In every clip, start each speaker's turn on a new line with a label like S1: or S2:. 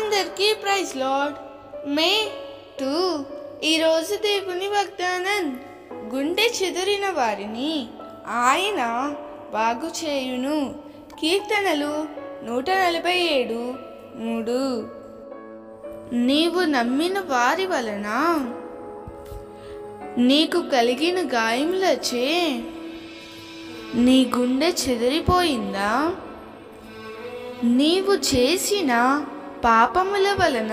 S1: అందరికీ praise lord మే two ఈరోజు దేవుని వాగ్దానం గుండె చెదిరిన వారిని ఆయన బాగు చేయును కీర్తనలు నూట నలభై ఏడు మూడు నీవు నమ్మిన వారి వలన నీకు కలిగిన గాయములచే నీ గుండె చెదిరిపోయిందా నీవు చేసిన పాపముల వలన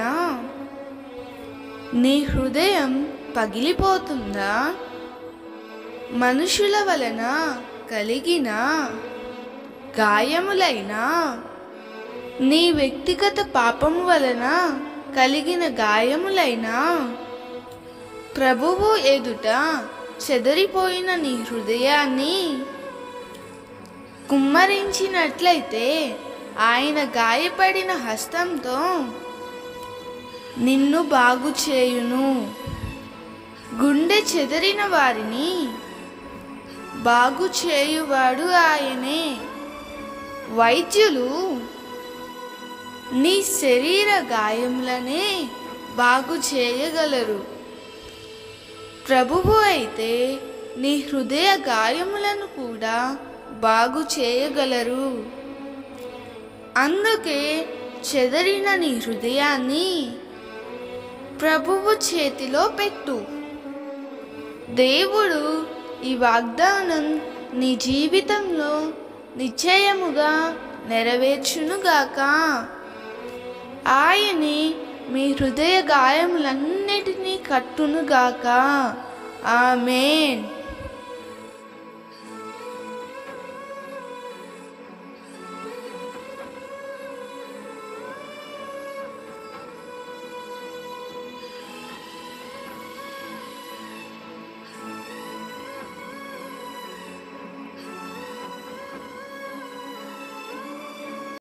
S1: నీ హృదయం పగిలిపోతుందా మనుషుల వలన కలిగిన గాయములైన నీ వ్యక్తిగత పాపము వలన కలిగిన గాయములైన ప్రభువు ఎదుట చెదరిపోయిన నీ హృదయాన్ని కుమ్మరించినట్లయితే ఆయన గాయపడిన హస్తంతో నిన్ను బాగు చేయును గుండె చెదరిన వారిని బాగు చేయువాడు ఆయనే వైద్యులు నీ శరీర గాయములనే బాగు చేయగలరు ప్రభువు అయితే నీ హృదయ గాయములను కూడా బాగు చేయగలరు అందుకే చెదరిన నీ హృదయాన్ని ప్రభువు చేతిలో పెట్టు దేవుడు ఈ వాగ్దానం నీ జీవితంలో నిశ్చయముగా నెరవేర్చునుగాక ఆయనే మీ హృదయ గాయములన్నిటినీ కట్టునుగాక ఆమెన్